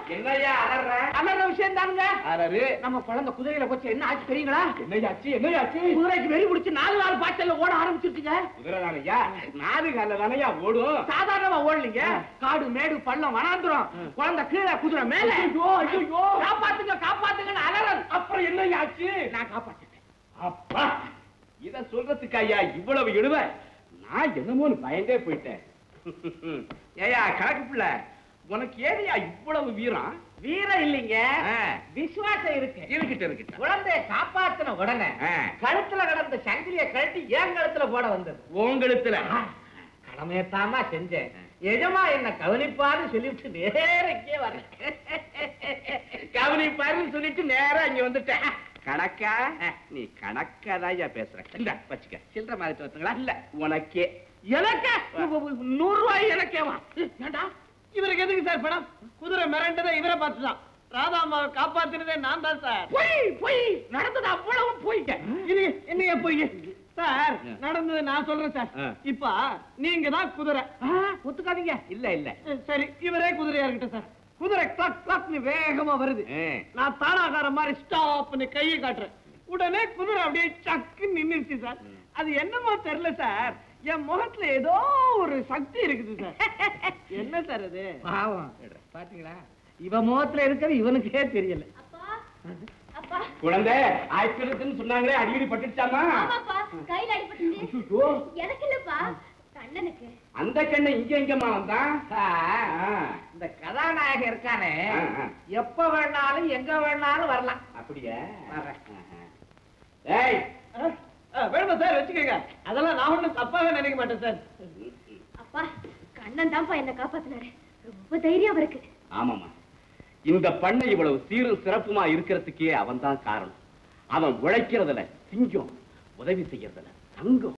என்னையா அலற அலற விஷயம் தானுங்க அரரு நம்ம குழந்தை குதிரையில போச்சு என்ன ஆச்சு தெரியுங்களா என்னையாச்சு என்னையாச்சு குதிரைக்கு வெறி பிடிச்சு நாலு நாலு பாய்ச்சல்ல ஓட ஆரம்பிச்சிருச்சுங்க குதிரை தானையா நாலு கால தானையா ஓடும் சாதாரணமா ஓடலீங்க காடு மேடு பள்ளம் வனாந்துரும் குழந்தை கீழே குதிரை மேல ஐயோ, ஐயோ. காப்பாத்துங்க காப்பாத்துங்கன்னு அலறல் அப்புறம் என்னையாச்சு நான் காப்பாத்திட்டேன் அப்பா இத சொல்றதுக்கு ஐயா இவ்வளவு இடுவ நான் என்னமோன்னு பயந்தே போயிட்டேன் ஏயா கணக்கு பிள்ளை உனக்கு ஏதையா இவ்வளவு வீரம் வீரம் இல்லைங்க ஆ. விசுவாசம் இருக்கு இருக்கிட்ட இருக்கிட்ட குழந்தைய காப்பாத்தின உடனே ஆ. கழுத்துல கிடந்த சங்கிலிய கழட்டி ஏன் கழுத்துல போட வந்தது உங்களுத்துல கடமையத்தாமா செஞ்சேன் எஜமா என்ன கவனிப்பான்னு சொல்லிவிட்டு நேரக்கே வரேன் கவனிப்பாருன்னு சொல்லிட்டு நேரா இங்க வந்துட்டேன் கணக்கா நீ கணக்காதான் பேசுற இந்த வச்சுக்க சில்லற மாதிரி வரத்துங்களா இல்ல உனக்கே எனக்கு நூறு ரூபாய் எனக்கேவா ஏண்டா இவருக்கு எதுக்கு சார் பணம் குதிரை மிரண்டதை இவரை பார்த்துதான் ராதாம்மாவை காப்பாத்தினதே நான் தான் சார் பொய் பொய் நடந்தது அவ்வளவு பொய்ங்க இது என்னைய போய் சார் நடந்தது நான் சொல்றேன் சார் ஆ. இப்ப நீங்க தான் குதிரை ஒத்துக்காதீங்க இல்ல இல்ல சரி இவரே குதிரையா இருக்கட்டும் சார் குதிரை கிளக் கிளக்னு வேகமா வருது ஆ. நான் தானாகார மாதிரி ஸ்டாப்னு கையை காட்டுறேன் உடனே குதிரை அப்படியே சக்குன்னு நின்னுச்சு சார் அது என்னமோ தெரியல சார் என் முகத்துல ஏதோ ஒரு சக்தி இருக்குது சார் என்ன சார் அது பாவம் பாத்தீங்களா இவ முகத்துல இருக்கிறது இவனுக்கே தெரியல அப்பா அப்பா குழந்தை ஆயிரத்துன்னு சொன்னாங்களே அடிக்கடி பட்டுச்சாமா ஆமாப்பா கையில அடிபட்டுச்சு ஐயோ, எனக்கு இல்லப்பா கண்ணனுக்கு அந்த கண்ணை இங்க எங்கம்மா வந்தான் ஆ, இந்த கதாநாயகன் இருக்கானே ஆ, ஆ. எப்ப வேணாலும் எங்க வேணாலும் வரலாம் அப்படியா வரேன். ஆஹா. ஏய் வேணுமா சார் வச்சுக்கோங்க அதெல்லாம் நான் ஒண்ணும் தப்பாவே நினைக்க மாட்டேன் சார் அப்பா கண்ணன் தான்ப்பா என்ன காப்பாத்தினாரு ரொம்ப தைரியம் அவருக்கு ஆமாமா இந்த பண்ணை இவ்வளவு சீரும் சிறப்புமா இருக்கிறதுக்கே அவன் தான் காரணம் அவன் உழைக்கிறதுல சிங்கம் உதவி செய்யறதுல தங்கம்